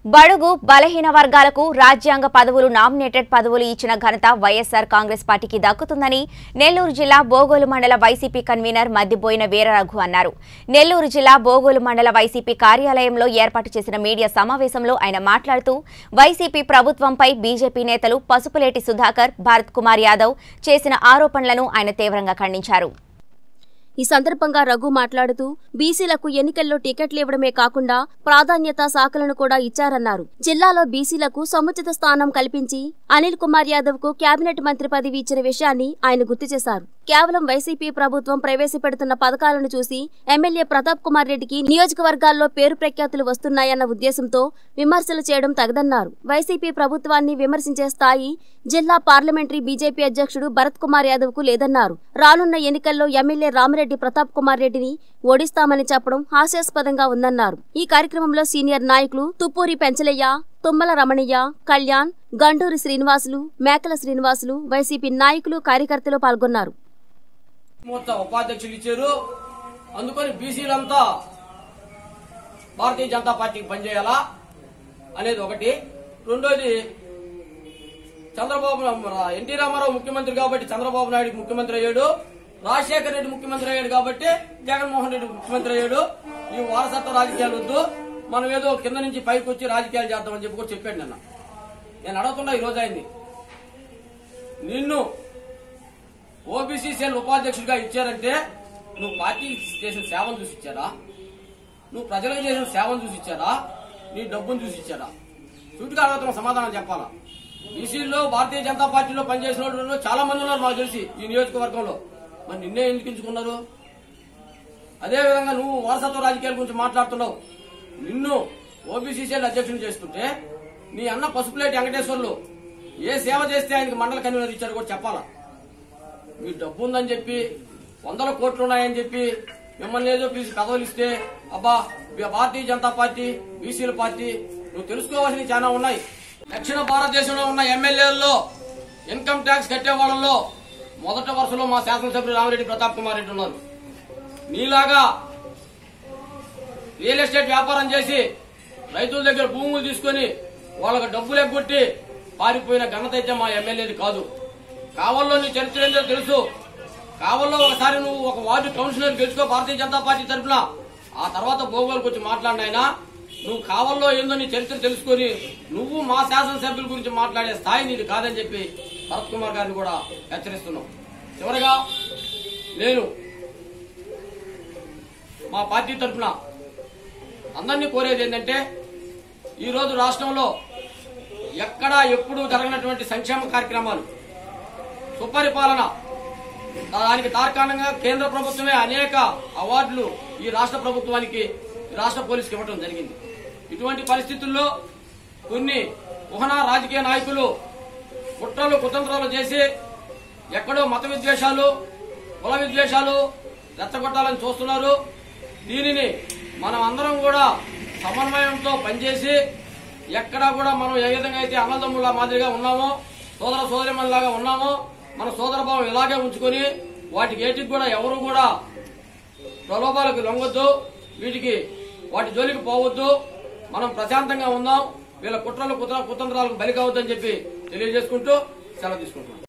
బడుగు బలహీన వర్గాలకు రాజ్యాంగ పదవులు నామినేటెడ్ పదవులు ఇచ్చిన ఘనత వైఎస్సార్ కాంగ్రెస్ పార్టీకి దక్కుతుందని నెల్లూరు జిల్లా బోగోలు మండల వైసీపీ కన్వీనర్ మద్దిబోయిన వీరరఘు అన్నారు నెల్లూరు జిల్లా బోగోలు మండల వైసీపీ కార్యాలయంలో ఏర్పాటు చేసిన మీడియా సమావేశంలో ఆయన మాట్లాడుతూ వైసీపీ ప్రభుత్వంపై బీజేపీ నేతలు పసుపులేటి సుధాకర్ భారత్ కుమార్ యాదవ్ చేసిన ఆరోపణలను ఆయన తీవ్రంగా ఖండించారు ఈ సందర్భంగా రఘు మాట్లాడుతూ బీసీలకు ఎన్నికల్లో టికెట్లు ఇవ్వడమే కాకుండా ప్రాధాన్యత శాఖలను కూడా ఇచ్చారన్నారు జిల్లాలో బీసీలకు సముచిత స్థానం కల్పించి అనిల్ కుమార్ యాదవ్ కు కేబినెట్ మంత్రి పదవి ఇచ్చిన విషయాన్ని ఆయన గుర్తు చేశారు కేవలం వైసీపీ ప్రభుత్వం ప్రవేశపెడుతున్న పథకాలను చూసి ఎమ్మెల్యే ప్రతాప్ కుమార్ రెడ్డికి నియోజకవర్గాల్లో పేరు ప్రఖ్యాతులు వస్తున్నాయన్న ఉద్దేశంతో విమర్శలు చేయడం తగదన్నారు వైసీపీ ప్రభుత్వాన్ని విమర్శించే స్థాయి జిల్లా పార్లమెంటరీ బీజేపీ అధ్యక్షుడు భరత్ కుమార్ యాదవ్ కు లేదన్నారు రానున్న ఎన్నికల్లో ఎమ్మెల్యే రామిరెడ్డి ప్రతాప్ కుమార్ రెడ్డిని ఓడిస్తామని చెప్పడం హాస్యాస్పదంగా ఉందన్నారు ఈ కార్యక్రమంలో సీనియర్ నాయకులు తుప్పూరి పెంచలయ్య తుమ్మల రమణయ్య కళ్యాణ్ గండూరి శ్రీనివాసులు మేకల శ్రీనివాసులు వైసీపీ నాయకులు కార్యకర్తలు పాల్గొన్నారు మొత్తం ఉపాధ్యక్షులు ఇచ్చారు అందుకని బీసీలంతా భారతీయ జనతా పార్టీకి పనిచేయాలా అనేది ఒకటి రెండోది చంద్రబాబు రా- ఎన్టీ రామారావు ముఖ్యమంత్రి కాబట్టి చంద్రబాబు నాయుడు ముఖ్యమంత్రి అయ్యాడు రాజశేఖర రెడ్డి ముఖ్యమంత్రి అయ్యాడు కాబట్టి జగన్మోహన్ రెడ్డి ముఖ్యమంత్రి అయ్యాడు ఈ వారసత్వ రాజకీయాలు వద్దు మనం ఏదో కింద నుంచి పైకి వచ్చి రాజకీయాలు చేద్దామని చెప్పి కూడా చెప్పాడు నిన్న నేను అడుగుతున్నా ఈ రోజు అయింది నిన్ను ఓబీసీ సెల్ ఉపాధ్యక్షుడిగా ఇచ్చారంటే నువ్వు పార్టీ చేసిన సేవను చూసి ఇచ్చారా నువ్వు ప్రజలకు చేసిన సేవను చూసి ఇచ్చారా నీ డబ్బును చూసి ఇచ్చారా సూటిగా అడుగుతున్న సమాధానం చెప్పాలా బీసీలో భారతీయ జనతా పార్టీలో పనిచేసిన వాళ్ళు చాలా మంది ఉన్నారు నాకు తెలిసి ఈ నియోజకవర్గంలో మరి నిన్నే ఎందుకు ఎంచుకున్నారు అదే విధంగా నువ్వు వారసత్వ రాజకీయాల గురించి మాట్లాడుతున్నావు నిన్ను ఓబీసీ సెల్ అధ్యక్షుని చేస్తుంటే నీ అన్న పసుపులేటి వెంకటేశ్వర్లు ఏ సేవ చేస్తే ఆయనకి మండల కన్వీనర్ ఇచ్చారు కూడా చెప్పాలా మీ డబ్బు ఉందని చెప్పి వందల కోట్లు ఉన్నాయని చెప్పి మిమ్మల్ని ఏదో పిలిచి పదవులు ఇస్తే అబ్బా బి- భారతీయ జనతా పార్టీ బీసీల పార్టీ నువ్వు తెలుసుకోవాల్సినవి చాలా ఉన్నాయి దక్షిణ భారతదేశంలో ఉన్న ఎమ్మెల్యేల్లో ఇన్కమ్ ట్యాక్స్ కట్టే వాళ్ళలో మొదటి వరుసలో మా శాసనసభ్యులు రామిరెడ్డి ప్రతాప్ కుమార్ రెడ్డి ఉన్నారు నీలాగా రియల్ ఎస్టేట్ వ్యాపారం చేసి రైతుల దగ్గర భూములు తీసుకొని వాళ్ళకి డబ్బులు ఎగ్గొట్టి పారిపోయిన ఘనత అయితే మా ఎమ్మెల్యేది కాదు కావల్లో నీ చరిత్ర ఏంటో తెలుసు కావల్లో ఒకసారి నువ్వు ఒక వార్డు కౌన్సిలర్ గెలుచుకో భారతీయ జనతా పార్టీ తరఫున ఆ తర్వాత భోగోలకు వచ్చి మాట్లాడినాయనా నువ్వు కావల్లో ఏందో నీ చరిత్ర తెలుసుకొని నువ్వు మా శాసనసభ్యుల గురించి మాట్లాడే స్థాయి నీది కాదని చెప్పి భరత్ కుమార్ గారిని కూడా హెచ్చరిస్తున్నావు చివరగా నేను మా పార్టీ తరఫున అందరినీ కోరేది ఏంటంటే ఈ రోజు రాష్ట్రంలో ఎక్కడా ఎప్పుడూ జరగనటువంటి సంక్షేమ కార్యక్రమాలు సుపరిపాలన దానికి తార్కాణంగా కేంద్ర ప్రభుత్వమే అనేక అవార్డులు ఈ రాష్ట్ర ప్రభుత్వానికి ఈ రాష్ట్ర పోలీసుకి ఇవ్వడం జరిగింది ఇటువంటి పరిస్థితుల్లో కొన్ని కుహన రాజకీయ నాయకులు కుట్రలు కుతంత్రాలు చేసి ఎక్కడో మత విద్వేషాలు కుల విద్వేషాలు రెచ్చగొట్టాలని చూస్తున్నారు దీనిని మనం అందరం కూడా సమన్వయంతో పనిచేసి ఎక్కడా కూడా మనం ఏ విధంగా అయితే అన్నదమ్ముల మాదిరిగా ఉన్నామో సోదర సోదరిమల్లాగా ఉన్నామో మన సోదర భావం ఇలాగే ఉంచుకొని వాటికి ఏటికి కూడా ఎవరు కూడా ప్రలోభాలకు లొంగొద్దు వీటికి వాటి జోలికి పోవద్దు మనం ప్రశాంతంగా ఉందాం వీళ్ళ కుట్రలు కుట్ర కుతంత్రాలకు బలి కావద్దని చెప్పి తెలియజేసుకుంటూ సెలవు తీసుకుంటున్నాం